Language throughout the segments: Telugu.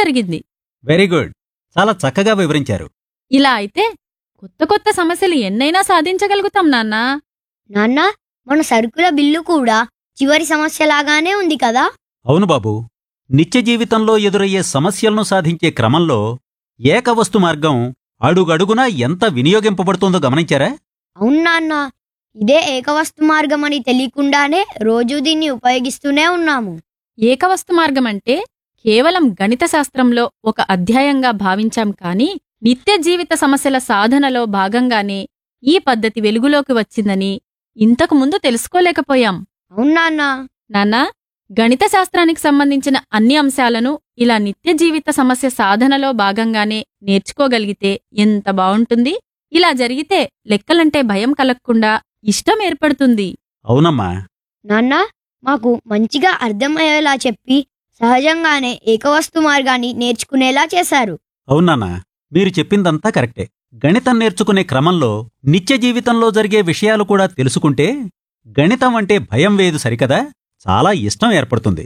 జరిగింది వెరీ గుడ్ చాలా చక్కగా వివరించారు ఇలా అయితే కొత్త కొత్త సమస్యలు ఎన్నైనా సాధించగలుగుతాం నాన్నా నాన్న మన సరుకుల బిల్లు కూడా చివరి సమస్యలాగానే ఉంది కదా అవును బాబు నిత్య జీవితంలో ఎదురయ్యే సమస్యలను సాధించే క్రమంలో ఏకవస్తు మార్గం అడుగడుగునా ఎంత వినియోగింపబడుతుందో గమనించారా అవును నాన్న ఇదే ఏకవస్తు మార్గం అని తెలియకుండానే రోజూ దీన్ని ఉపయోగిస్తూనే ఉన్నాము ఏకవస్తు మార్గం అంటే కేవలం గణిత శాస్త్రంలో ఒక అధ్యాయంగా భావించాం కాని నిత్య జీవిత సమస్యల సాధనలో భాగంగానే ఈ పద్ధతి వెలుగులోకి వచ్చిందని ఇంతకు ముందు తెలుసుకోలేకపోయాం అవును నాన్న నాన్నా గణిత శాస్త్రానికి సంబంధించిన అన్ని అంశాలను ఇలా నిత్య జీవిత సమస్య సాధనలో భాగంగానే నేర్చుకోగలిగితే ఎంత బావుంటుంది ఇలా జరిగితే లెక్కలంటే భయం కలగకుండా ఇష్టం ఏర్పడుతుంది అవునమ్మా నాన్న మాకు మంచిగా అర్థమయ్యేలా చెప్పి సహజంగానే ఏకవస్తు మార్గాన్ని నేర్చుకునేలా చేశారు అవునానా మీరు చెప్పిందంతా కరెక్టే గణితం నేర్చుకునే క్రమంలో నిత్య జీవితంలో జరిగే విషయాలు కూడా తెలుసుకుంటే గణితం అంటే భయం వేదు సరికదా చాలా ఇష్టం ఏర్పడుతుంది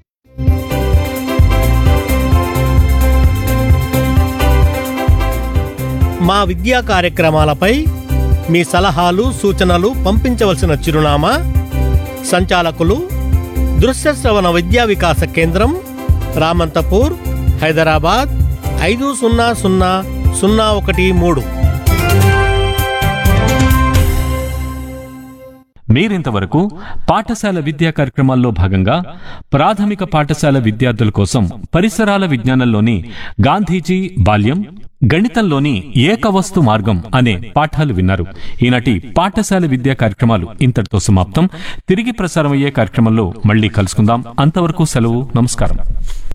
మా విద్యా కార్యక్రమాలపై మీ సలహాలు సూచనలు పంపించవలసిన చిరునామా సంచాలకులు దృశ్య శ్రవణ విద్యా వికాస కేంద్రం రామంతపూర్ హైదరాబాద్ ఐదు సున్నా సున్నా సున్నా ఒకటి మూడు మీరింతవరకు పాఠశాల విద్యా కార్యక్రమాల్లో భాగంగా ప్రాథమిక పాఠశాల విద్యార్థుల కోసం పరిసరాల విజ్ఞానంలోని గాంధీజీ బాల్యం గణితంలోని ఏకవస్తు మార్గం అనే పాఠాలు విన్నారు ఈనాటి పాఠశాల విద్యా కార్యక్రమాలు ఇంతటితో సమాప్తం తిరిగి ప్రసారమయ్యే కార్యక్రమంలో మళ్ళీ కలుసుకుందాం అంతవరకు సెలవు నమస్కారం